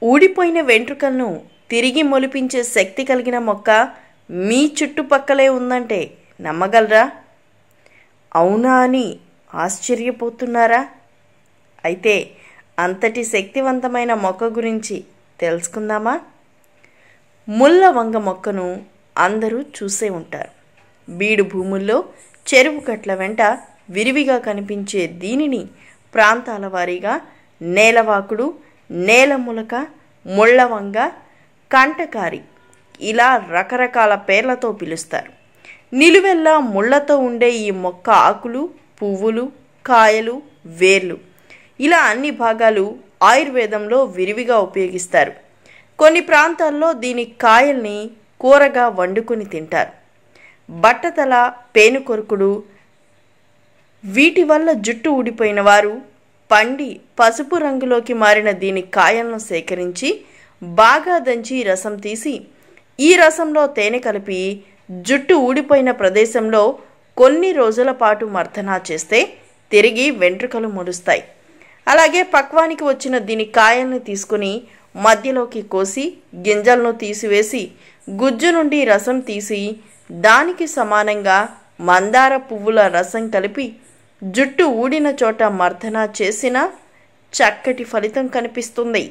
ఊడిపోయిన వెంట్రుకలను తిరిగి మొలిపించే శక్తి కలిగిన మొక్క మీ చుట్టుపక్కలే ఉందంటే నమ్మగలరా అవునా అని ఆశ్చర్యపోతున్నారా అయితే అంతటి శక్తివంతమైన మొక్క గురించి తెలుసుకుందామా ముళ్ళ వంగ మొక్కను అందరూ చూసే ఉంటారు బీడు భూముల్లో చెరువు గట్ల వెంట విరివిగా కనిపించే దీనిని ప్రాంతాల వారీగా నేలవాకుడు నేలములక ముళ్ళవంగ కంటకారి ఇలా రకరకాల పేర్లతో పిలుస్తారు నిలువెల్లా ముళ్ళతో ఉండే ఈ మొక్క ఆకులు పువ్వులు కాయలు వేర్లు ఇలా అన్ని భాగాలు ఆయుర్వేదంలో విరివిగా ఉపయోగిస్తారు కొన్ని ప్రాంతాల్లో దీని కాయల్ని కూరగా వండుకొని తింటారు బట్టతల పేనుకొరుకుడు వీటి వల్ల జుట్టు ఊడిపోయిన వారు పండి పసుపు రంగులోకి మారిన దీని కాయలను సేకరించి బాగా దంచి రసం తీసి ఈ రసంలో తేనె కలిపి జుట్టు ఊడిపోయిన ప్రదేశంలో కొన్ని రోజుల పాటు మర్దనా చేస్తే తిరిగి వెంట్రుకలు ముడుస్తాయి అలాగే పక్వానికి వచ్చిన దీని కాయల్ని తీసుకుని మధ్యలోకి కోసి గింజలను తీసివేసి గుజ్జు నుండి రసం తీసి దానికి సమానంగా మందార పువ్వుల రసం కలిపి జుట్టు ఊడిన చోట మర్దన చేసిన చక్కటి ఫలితం కనిపిస్తుంది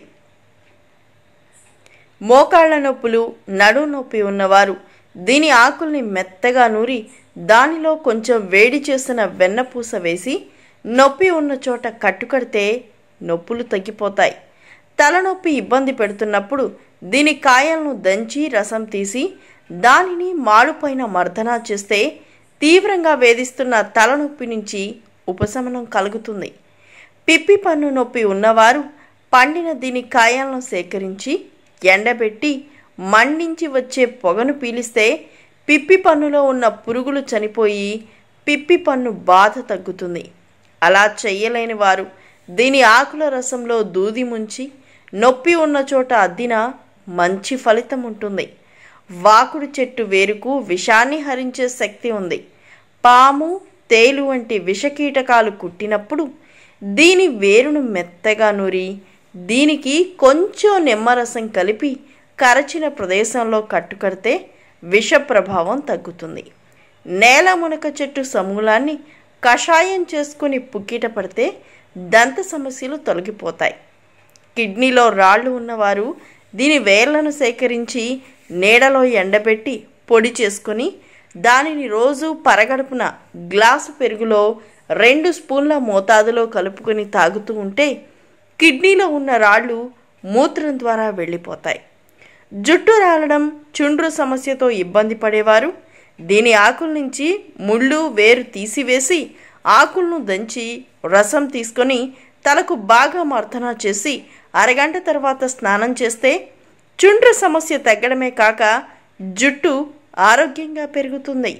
మోకాళ్ల నొప్పులు నడు నొప్పి ఉన్నవారు దీని ఆకుల్ని మెత్తగా నూరి దానిలో కొంచెం వేడి చేసిన వెన్నపూస వేసి నొప్పి ఉన్న చోట కట్టుకడితే నొప్పులు తగ్గిపోతాయి తలనొప్పి ఇబ్బంది పెడుతున్నప్పుడు దీని కాయలను దంచి రసం తీసి దానిని మాడుపైన మర్దనా చేస్తే తీవ్రంగా వేధిస్తున్న తలనొప్పి నుంచి ఉపశమనం కలుగుతుంది పిప్పి పన్ను నొప్పి ఉన్నవారు పండిన దీని కాయలను సేకరించి ఎండబెట్టి మండించి వచ్చే పొగను పీలిస్తే పిప్పి పన్నులో ఉన్న పురుగులు చనిపోయి పిప్పి పన్ను బాధ తగ్గుతుంది అలా చెయ్యలేని వారు దీని ఆకుల రసంలో దూది ముంచి నొప్పి ఉన్న చోట అద్దిన మంచి ఫలితం ఉంటుంది వాకుడు చెట్టు వేరుకు విషాన్ని హరించే శక్తి ఉంది పాము తేలు వంటి విషకీటకాలు కుట్టినప్పుడు దీని వేరును మెత్తగా నూరి దీనికి కొంచెం నిమ్మరసం కలిపి కరచిన ప్రదేశంలో కట్టుకడితే విష ప్రభావం తగ్గుతుంది నేల మునక చెట్టు సమూలాన్ని కషాయం చేసుకుని పుక్కిట పడితే దంత సమస్యలు తొలగిపోతాయి కిడ్నీలో రాళ్ళు ఉన్నవారు దీని వేర్లను సేకరించి నీడలో ఎండబెట్టి పొడి చేసుకొని దానిని రోజు పరగడుపున గ్లాసు పెరుగులో రెండు స్పూన్ల మోతాదులో కలుపుకొని తాగుతూ ఉంటే కిడ్నీలో ఉన్న రాళ్ళు మూత్రం ద్వారా వెళ్ళిపోతాయి జుట్టు రాలడం చుండ్రు సమస్యతో ఇబ్బంది పడేవారు దీని ఆకుల నుంచి ముళ్ళు వేరు తీసివేసి ఆకులను దంచి రసం తీసుకొని తలకు బాగా మర్దన చేసి అరగంట తర్వాత స్నానం చేస్తే చుండ్రు సమస్య తగ్గడమే కాక జుట్టు ఆరోగ్యంగా పెరుగుతుంది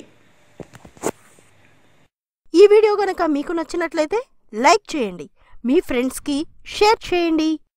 ఈ వీడియో గనక మీకు నచ్చినట్లయితే లైక్ చేయండి మీ ఫ్రెండ్స్కి షేర్ చేయండి